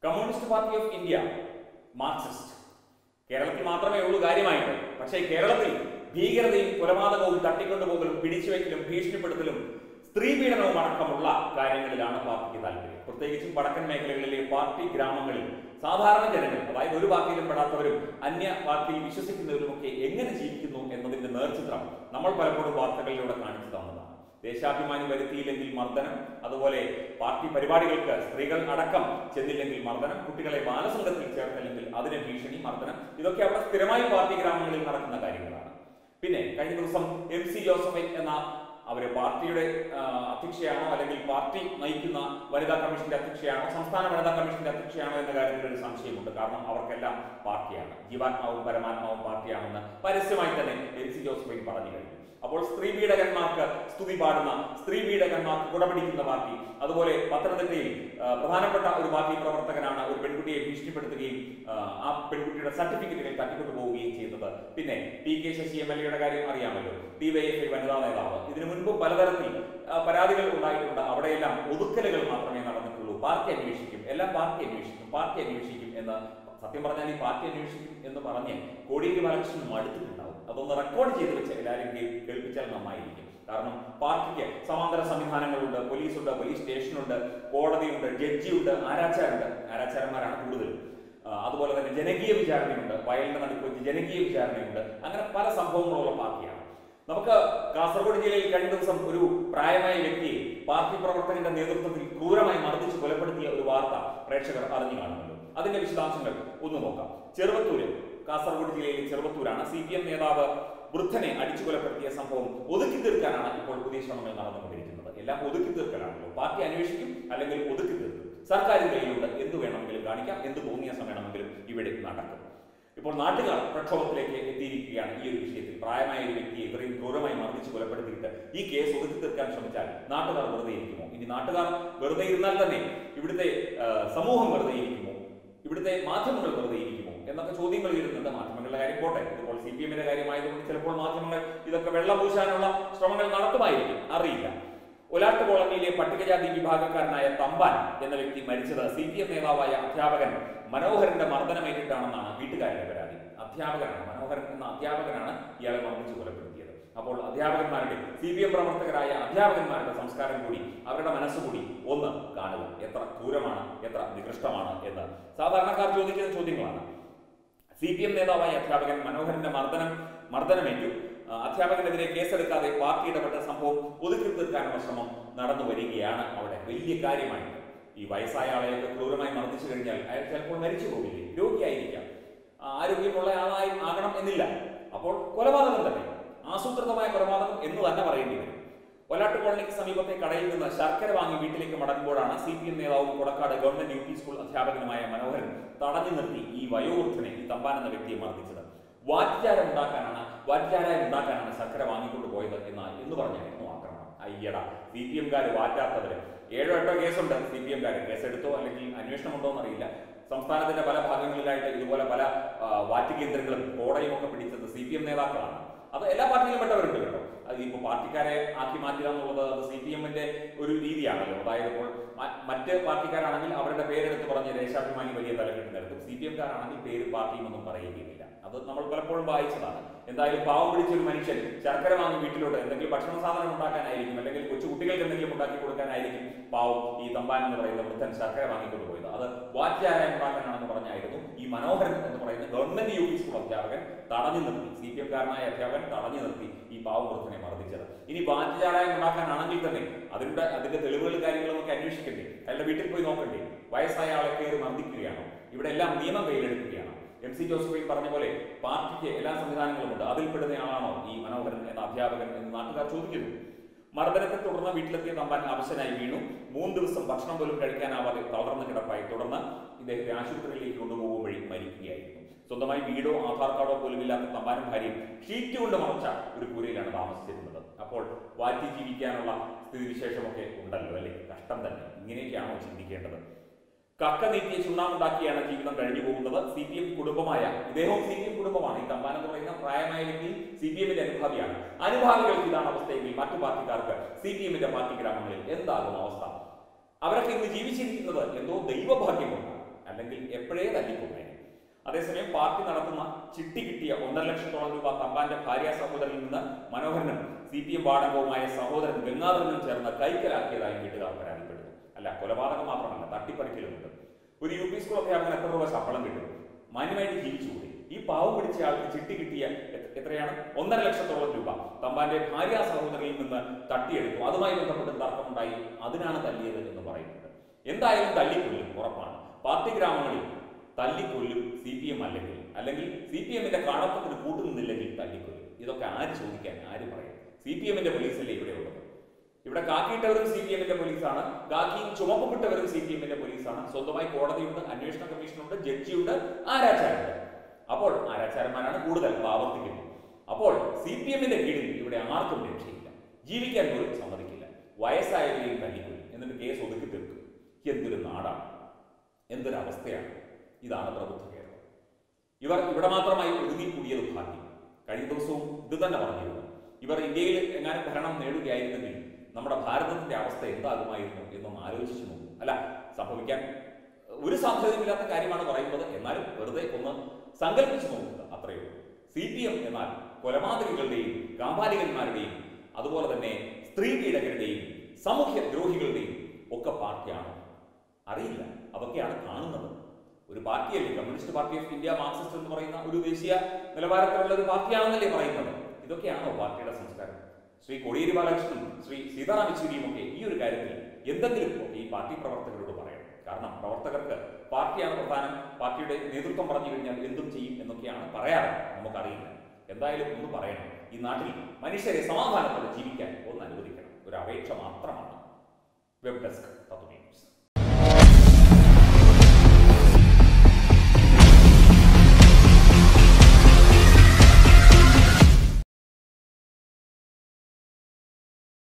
communist Party of India Marxist കേരളത്തിൽ മാത്രമേ ഉള്ളൂ കാര്യമായിട്ട് പക്ഷേ കേരളത്തിൽ ഭീകരതയും കൊലപാതകവും തട്ടിക്കൊണ്ടുപോകലും പിടിച്ചുവെക്കലും ഭീഷണിപ്പെടുത്തലും സ്ത്രീ പീഡനവും അടക്കമുള്ള കാര്യങ്ങളിലാണ് പാർട്ടിക്ക് താല്പര്യം പ്രത്യേകിച്ചും വടക്കൻ മേഖലകളിലെ പാർട്ടി ഗ്രാമങ്ങളിൽ സാധാരണ ജനങ്ങൾ അതായത് ഒരു പാർട്ടിയിലും പെടാത്തവരും അന്യ പാർട്ടിയിൽ വിശ്വസിക്കുന്നവരുമൊക്കെ എങ്ങനെ ജീവിക്കുന്നു എന്നതിന്റെ നേർചിത്രം നമ്മൾ പലപ്പോഴും വാർത്തകളിലൂടെ കാണിച്ചു തന്നതാണ് ദേശാഭിമാനി വരുത്തിയില്ലെങ്കിൽ മർദ്ദനം അതുപോലെ പാർട്ടി പരിപാടികൾക്ക് സ്ത്രീകൾ അടക്കം ചെന്നില്ലെങ്കിൽ മർദ്ദനം കുട്ടികളെ ബാലസംഘത്തിൽ ചേർത്തില്ലെങ്കിൽ അതിന് ഭീഷണി മർദ്ദനം ഇതൊക്കെ അവിടെ സ്ഥിരമായി പാർട്ടി ഗ്രാമങ്ങളിൽ നടക്കുന്ന കാര്യങ്ങളാണ് പിന്നെ കഴിഞ്ഞ ദിവസം എം സി ജോസഫൈൻ എന്ന അവര് പാർട്ടിയുടെ ആ, അധ്യക്ഷയാണോ അല്ലെങ്കിൽ പാർട്ടി നയിക്കുന്ന വനിതാ കമ്മീഷന്റെ അധ്യക്ഷയാണോ സംസ്ഥാന വനിതാ കമ്മീഷന്റെ അധ്യക്ഷയാണോ എന്ന കാര്യത്തിൽ ഒരു സംശയമുണ്ട് കാരണം അവർക്കെല്ലാം പാർട്ടിയാണ് ജീവാത്മാവും പരമാത്മാവും പാർട്ടിയാണെന്ന് പരസ്യമായി തന്നെ എം സി ജോസഫൈൻ പറഞ്ഞു കഴിഞ്ഞു അപ്പോൾ സ്ത്രീ പീഡകന്മാർക്ക് സ്തുതി പാടുന്ന സ്ത്രീ പീഡകന്മാർക്ക് കുടപിടിക്കുന്ന പാർട്ടി അതുപോലെ പത്തനംതിട്ടയിൽ ആ, പ്രധാനപ്പെട്ട ഒരു പാർട്ടി പ്രവർത്തകനാണ് ഒരു പെൺകുട്ടിയെ ഭീഷണിപ്പെടുത്തുകയും ആ, ആ പെൺകുട്ടിയുടെ സർട്ടിഫിക്കറ്റുകൾ തട്ടിക്കൊണ്ടു പോവുകയും ചെയ്യുന്നത് പിന്നെ P K Sasi M L എയുടെ കാര്യം അറിയാമല്ലോ ഡിവൈഎഫ്ഐ വനിതാ നേതാവ് ഇതിനു മുൻപ് പലതരത്തിൽ ആ, പരാതികൾ ഉണ്ടായിട്ടുണ്ട് അവിടെയെല്ലാം ഒതുക്കലുകൾ മാത്രമേ നടന്നിട്ടുള്ളൂ പാർട്ടി അന്വേഷിക്കും എല്ലാം പാർട്ടി അന്വേഷിക്കും പാർട്ടി അന്വേഷിക്കും എന്ന് സത്യം പറഞ്ഞാൽ ഈ പാർട്ടി അന്വേഷിക്കും എന്ന് പറഞ്ഞ് കോടിയേരി ബാലകൃഷ്ണൻ മടുത്തിട്ടുണ്ടാവും അതൊന്ന് റെക്കോർഡ് ചെയ്ത് വെച്ച് എല്ലാവരും കേ- കേൾപ്പിച്ചാൽ നന്നായിരിക്കും കാരണം പാർട്ടിക്ക് സമാന്തര സംവിധാനങ്ങളുണ്ട് പോലീസുണ്ട് പോലീസ് സ്റ്റേഷനുണ്ട് കോടതിയുണ്ട് ജഡ്ജിയുണ്ട് ആരാച്ചാരുണ്ട് ആരാച്ചാരന്മാരാണ് കൂടുതലും ആ, അതുപോലെ തന്നെ ജനകീയ വിചാരണയുണ്ട് വയലിന്റെ നടുക്ക് വെച്ച് ജനകീയ വിചാരണയുണ്ട് അങ്ങനെ പല സംഭവങ്ങളുള്ള പാർട്ടിയാണ് നമുക്ക് കാസർഗോഡ് ജില്ലയിൽ കഴിഞ്ഞ ദിവസം ഒരു പ്രായമായ വ്യക്തിയെ പാർട്ടി പ്രവർത്തകന്റെ നേതൃത്വത്തിൽ ക്രൂരമായി മർദ്ദിച്ച് കൊലപ്പെടുത്തിയ ഒരു വാർത്ത പ്രേക്ഷകർ അറിഞ്ഞു കാണുമല്ലോ അതിന്റെ വിശദാംശങ്ങൾ ഒന്ന് നോക്കാം ചെറുവത്തൂര് കാസർഗോഡ് ജില്ലയിലെ ചെറുവത്തൂരാണ് സി പി എം നേതാവ് വൃദ്ധനെ അടിച്ചു കൊലപ്പെടുത്തിയ സംഭവം ഒതുക്കി തീർക്കാനാണ് ഇപ്പോൾ പുതിയ ശ്രമങ്ങൾ നടന്നുകൊണ്ടിരിക്കുന്നത് എല്ലാം ഒതുക്കി തീർക്കലാണല്ലോ പാർട്ടി അന്വേഷിക്കും അല്ലെങ്കിൽ ഒതുക്കി തീർക്കും സർക്കാരിന്റെ കയ്യിലുണ്ട് എന്ത് വേണമെങ്കിലും കാണിക്കാം എന്ത് തോന്നിയാസം വേണമെങ്കിലും ഇവിടെ നടക്കും ഇപ്പോൾ നാട്ടുകാർ പ്രക്ഷോഭത്തിലേക്ക് എത്തിയിരിക്കുകയാണ് ഈ ഒരു വിഷയത്തിൽ പ്രായമായ ഒരു വ്യക്തിയെ ഇത്രയും ക്രൂരമായി മർദ്ദിച്ച് കൊലപ്പെടുത്തിയിട്ട് ഈ കേസ് ഒതുക്കി തീർക്കാൻ ശ്രമിച്ചാൽ നാട്ടുകാർ വെറുതെ ഇരിക്കുമോ ഇനി നാട്ടുകാർ വെറുതെ ഇരുന്നാൽ തന്നെ ഇവിടുത്തെ ആ, സമൂഹം വെറുതെ ഇരിക്കുമോ ഇവിടുത്തെ മാധ്യമങ്ങൾ വെറുതെ ഇരിക്കുമോ എന്നൊക്കെ ചോദ്യങ്ങൾ ഉയരുന്നുണ്ട് മാധ്യമങ്ങളുടെ കാര്യം പോട്ടെ ഇതിപ്പോൾ സി പി എമ്മിന്റെ കാര്യമായതുകൊണ്ട് ചിലപ്പോൾ മാധ്യമങ്ങൾ ഇതൊക്കെ വെള്ളം പൂശാനുള്ള ശ്രമങ്ങൾ നടത്തുമായിരിക്കും അറിയില്ല ഒലാട്ട് കോളനിയിലെ പട്ടികജാതി വിഭാഗക്കാരനായ തമ്പാൻ എന്ന വ്യക്തി മരിച്ചത് സി പി എം നേതാവായ അധ്യാപകൻ മനോഹരന്റെ മർദ്ദനമേറ്റിട്ടാണെന്നാണ് വീട്ടുകാരുടെ പരാതി അധ്യാപകനാണ് മനോഹരൻ എന്ന അധ്യാപകനാണ് ഇയാളെ മർദ്ദിച്ച് കൊലപ്പെടുത്തിയത് അപ്പോൾ അധ്യാപകന്മാരുടെ സി പി എം പ്രവർത്തകരായ അധ്യാപകന്മാരുടെ സംസ്കാരം കൂടി അവരുടെ മനസ്സുകൂടി ഒന്ന് കാണുക എത്ര ക്രൂരമാണ് എത്ര നികൃഷ്ടമാണ് എന്ന് സാധാരണക്കാർ ചോദിക്കുന്ന ചോദ്യങ്ങളാണ് സി പി എം നേതാവായ അധ്യാപകൻ മനോഹരന്റെ മർദ്ദനം മർദ്ദനമേറ്റു ആ, അധ്യാപകനെതിരെ കേസെടുക്കാതെ പാർട്ടി ഇടപെട്ട സംഭവം ഒതുക്കി തീർക്കാനുള്ള ശ്രമം നടന്നു വരികയാണ് അവിടെ വലിയ കാര്യമായിട്ട് ഈ വയസ്സായ ആളെയൊക്കെ ക്രൂരമായി മർദ്ദിച്ചു കഴിഞ്ഞാൽ അയാൾ ചിലപ്പോൾ മരിച്ചു പോകില്ലേ രോഗിയായിരിക്കാം ആ, ആരോഗ്യമുള്ള ആളായി ആകണം എന്നില്ല അപ്പോൾ കൊലപാതകം തന്നെ ആസൂത്രിതമായ കൊലപാതകം എന്ന് തന്നെ പറയേണ്ടി വരും ഒലാട്ട് കോളനിക്ക് സമീപത്തെ കടയിൽ നിന്ന് ശർക്കര വാങ്ങി വീട്ടിലേക്ക് മടങ്ങുമ്പോഴാണ് സി പി എം നേതാവും Kodakkad government U P school അധ്യാപകനുമായ മനോഹരൻ തടഞ്ഞു നിർത്തി ഈ വയോവൃദ്ധനെ ഈ തമ്പാൻ എന്ന വ്യക്തിയെ മർദ്ദിച്ചത് വാറ്റുചാരം ഉണ്ടാക്കാനാണ് വാറ്റുചാരായം ഉണ്ടാക്കാനാണ് ശർക്കര വാങ്ങിക്കൊണ്ട് പോയത് എന്ന് എന്ന് പറഞ്ഞായിരുന്നു ആക്രമണം അയ്യട സി പി എംകാർ വാറ്റാത്തവര് ഏഴോ എട്ടോ കേസുണ്ട് സി പി എംകാർ കേസെടുത്തോ അല്ലെങ്കിൽ അന്വേഷണം ഉണ്ടോ എന്നറിയില്ല സംസ്ഥാനത്തിന്റെ പല ഭാഗങ്ങളിലായിട്ട് ഇതുപോലെ പല ആ, വാറ്റ് കേന്ദ്രങ്ങളും കോടയും ഒക്കെ പിടിച്ചത് സി പി എം നേതാക്കളാണ് അത് എല്ലാ പാർട്ടിയിലും പെട്ടവരുണ്ട് കേട്ടോ അത് ഇപ്പോൾ പാർട്ടിക്കാരെ ആക്കി മാറ്റുക എന്നുള്ളത് അത് സി പി എമ്മിന്റെ ഒരു രീതിയാണല്ലോ അതായത് ഇപ്പോൾ മ- മറ്റ് പാർട്ടിക്കാരാണെങ്കിൽ അവരുടെ പേരെടുത്ത് പറഞ്ഞ് ദേശാഭിമാനി വലിയ തലക്കെട്ട് നിരത്തും സി പി എംകാരാണെങ്കിൽ പേര് പാർട്ടിയും ഒന്നും പറയുകയില്ല അത് നമ്മൾ പലപ്പോഴും വായിച്ചതാണ് എന്തായാലും പാവം പിടിച്ചൊരു മനുഷ്യൻ ശർക്കര വാങ്ങി വീട്ടിലോട്ട് എന്തെങ്കിലും ഭക്ഷണ സാധനം ഉണ്ടാക്കാനായിരിക്കും അല്ലെങ്കിൽ കൊച്ചു കുട്ടികൾക്ക് എന്തെങ്കിലും ഉണ്ടാക്കി കൊടുക്കാനായിരിക്കും പാവം ഈ തമ്പാൻ എന്ന് പറയുന്ന വൃദ്ധൻ ശർക്കര വാങ്ങിക്കൊണ്ട് പോയത് അത് വാറ്റുചാരായം ഉണ്ടാക്കാനാണെന്ന് പറഞ്ഞായിരുന്നു ഈ മനോഹരൻ എന്ന് പറയുന്ന ഗവൺമെന്റ് യു പി സ്കൂൾ അധ്യാപകൻ തടഞ്ഞു നിർത്തി സി പി എംകാരനായ അധ്യാപകൻ തടഞ്ഞു നിർത്തി ഈ പാവം വൃദ്ധനെ മർദ്ദിച്ചത് ഇനി വാറ്റുചാരായം ഉണ്ടാക്കാനാണെങ്കിൽ തന്നെ അതിന്റെ അതിന്റെ തെളിവുകൾ കാര്യങ്ങളും ഒക്കെ അന്വേഷിക്കണ്ടേ അയാളുടെ വീട്ടിൽ പോയി നോക്കണ്ടേ വയസ്സായ ആളെ കയറി മർദ്ദിക്കുകയാണോ ഇവിടെ എല്ലാം നിയമം കയ്യിലെടുക്കുകയാണോ എം സി ജോസഫൈൻ പറഞ്ഞ പോലെ പാർട്ടിക്ക് എല്ലാ സംവിധാനങ്ങളുമുണ്ട് അതിൽപ്പെടുന്ന ആളാണോ ഈ മനോഹരൻ എന്ന അധ്യാപകൻ എന്ന് നാട്ടുകാർ ചോദിക്കുന്നു മർദ്ദനത്തെ തുടർന്ന് വീട്ടിലെത്തിയ തമ്പാൻ അവശനായി വീണു മൂന്ന് ദിവസം ഭക്ഷണം പോലും കഴിക്കാനാവാതെ തളർന്ന് കിടപ്പായി തുടർന്ന് ഇദ്ദേഹത്തെ ആശുപത്രിയിലേക്ക് കൊണ്ടുപോകും വഴി മരിക്കുകയായിരുന്നു സ്വന്തമായി വീടോ ആധാർ കാർഡോ പോലും ഇല്ലാത്ത തമ്പാനും ഭാര്യയും ഷീറ്റ് കൊണ്ട് മറച്ച ഒരു കൂരയിലാണ് താമസിച്ചിരുന്നത് അപ്പോൾ വാറ്റി ജീവിക്കാനുള്ള സ്ഥിതിവിശേഷമൊക്കെ ഉണ്ടല്ലോ അല്ലേ കഷ്ടം തന്നെ ഇങ്ങനെയൊക്കെയാണോ ചിന്തിക്കേണ്ടത് കക്ക നീക്കിയ ചുണ്ണാമുണ്ടാക്കിയാണ് ജീവിതം കഴിഞ്ഞു പോകുന്നത് സി പി എം കുടുംബമായ ഇദ്ദേഹവും സി പി എം കുടുംബമാണ് ഈ തമ്പാൻ എന്ന് പറയുന്ന പ്രായമായ വ്യക്തി സി പി എമ്മിന്റെ അനുഭാവിയാണ് അനുഭാവികൾക്ക് ഇതാണ് അവസ്ഥയെങ്കിൽ മറ്റു പാർട്ടിക്കാർക്ക് സി പി എമ്മിന്റെ പാർട്ടി ഗ്രാമങ്ങളിൽ എന്താകും അവസ്ഥ അവരൊക്കെ ഇന്ന് ജീവിച്ചിരിക്കുന്നത് എന്തോ ദൈവഭാഗ്യം കൊണ്ടാണ് അല്ലെങ്കിൽ അല്ലെങ്കിൽ എപ്പോഴേ തല്ലിക്കൊന്നേനെ അതേസമയം പാർട്ടി നടത്തുന്ന ചിട്ടി കിട്ടിയ ഒന്നര ലക്ഷത്തോളം രൂപ തമ്പാന്റെ ഭാര്യ സഹോദരനിൽ നിന്ന് മനോഹരനും സി പി എം വാടകവുമായ സഹോദരൻ ഗംഗാധരനും ചേർന്ന് കൈക്കലാക്കിയതായി വീട്ടുകാർ പരാതിപ്പെടുന്നു അല്ല കൊലപാതകം മാത്രമല്ല തട്ടിപ്പറിക്കലുമുണ്ട് ഒരു യു പി സ്കൂൾ അധ്യാപകൻ എത്ര രൂപ ശമ്പളം കിട്ടും മാന്യമായിട്ട് ജീവിച്ചുകൂടി ഈ പാവം പിടിച്ച ആൾക്ക് ചിട്ടി കിട്ടിയ എ- എത്രയാണ് ഒന്നര ലക്ഷത്തോളം രൂപ തമ്പാന്റെ ഭാര്യ സഹോദരനിൽ നിന്ന് തട്ടിയെടുത്തു അതുമായി ബന്ധപ്പെട്ട് തർക്കമുണ്ടായി അതിനാണ് തല്ലിയത് എന്ന് പറയുന്നുണ്ട് എന്തായാലും തല്ലിക്കൊല്ലും ഉറപ്പാണ് പാർട്ടി ഗ്രാമങ്ങളിൽ തല്ലിക്കൊല്ലും സി പി എം അല്ലെങ്കിൽ അല്ലെങ്കിൽ സി പി എമ്മിന്റെ കാണപ്പത്തിന് കൂട്ടുനിന്നില്ലെങ്കിൽ തല്ലിക്കൊല്ലും ഇതൊക്കെ ആര് ചോദിക്കാൻ ആര് പറയും സി പി എമ്മിന്റെ പോലീസല്ലേ ഇവിടെ ഉള്ളത് ഇവിടെ കാക്കിയിട്ടവരും സി പി എമ്മിന്റെ പോലീസാണ് കാക്കിയും ചുമപ്പിട്ടവരും സി പി എമ്മിന്റെ പോലീസാണ് സ്വന്തമായി കോടതിയുണ്ട് അന്വേഷണ കമ്മീഷനുണ്ട് ജഡ്ജിയുണ്ട് ആരാച്ചാരുണ്ട് അപ്പോൾ ആരാച്ചാരന്മാരാണ് കൂടുതൽ അത് ആവർത്തിക്കുന്നത് അപ്പോൾ സി പി എമ്മിന്റെ കീഴിൽ ഇവിടെ ആർക്കും രക്ഷയില്ല ജീവിക്കാൻ പോലും സമ്മതിക്കില്ല വയസ്സായവരെയും തല്ലിക്കൊല്ലും എന്നിട്ട് കേസ് ഒതുക്കി തീർക്കും എന്തൊരു നാടാണ് എന്തൊരു അവസ്ഥയാണ് ഇതാണ് പ്രബുദ്ധ കേരളം ഇവർ ഇവിടെ മാത്രമായി ഒതുങ്ങിക്കൂടിയത് ഭാഗ്യം കഴിഞ്ഞ ദിവസവും ഇത് തന്നെ പറഞ്ഞിരുന്നു ഇവർ ഇന്ത്യയിൽ എങ്ങാനും ഭരണം നേടുകയായിരുന്നെങ്കിൽ നമ്മുടെ ഭാരതത്തിന്റെ അവസ്ഥ എന്താകുമായിരുന്നു എന്നൊന്ന് ആലോചിച്ചു നോക്കൂ അല്ല സംഭവിക്കാൻ ഒരു സാധ്യതയുമില്ലാത്ത കാര്യമാണ് പറയുന്നത് എന്നാലും വെറുതെ ഒന്ന് സങ്കല്പിച്ചു നോക്കുക അത്രയേ ഉള്ളൂ സി പി എം എന്നാൽ കൊലപാതകികളുടെയും കാമ്പാലികന്മാരുടെയും അതുപോലെ തന്നെ സ്ത്രീ പീഡകരുടെയും സാമൂഹ്യ ദ്രോഹികളുടെയും ഒക്കെ പാർട്ടിയാണ് അറിയില്ല അതൊക്കെയാണ് കാണുന്നത് ഒരു പാർട്ടിയല്ലേ Communist Party of India Marxist എന്ന് പറയുന്ന ഒരു ദേശീയ നിലവാരത്തിലുള്ള ഒരു പാർട്ടിയാണെന്നല്ലേ പറയുന്നത് ഇതൊക്കെയാണോ പാർട്ടിയുടെ സംസ്കാരം ശ്രീ കോടിയേരി ബാലകൃഷ്ണനും ശ്രീ സീതാറാം യെച്ചൂരിയും ഒക്കെ ഈ ഒരു കാര്യത്തിൽ എന്തെങ്കിലും ഒക്കെ ഈ പാർട്ടി പ്രവർത്തകരോട് പറയണം കാരണം പ്രവർത്തകർക്ക് പാർട്ടിയാണ് പ്രധാനം പാർട്ടിയുടെ നേതൃത്വം പറഞ്ഞു കഴിഞ്ഞാൽ എന്തും ചെയ്യും എന്നൊക്കെയാണ് പറയാറ് നമുക്കറിയില്ല എന്തായാലും ഒന്ന് പറയണം ഈ നാട്ടിൽ മനുഷ്യരെ സമാധാനത്തോടെ ജീവിക്കാൻ ഒന്ന് അനുവദിക്കണം ഒരു അപേക്ഷ മാത്രമാണ് വെബ് ഡെസ്ക് തത്വ ന്യൂസ്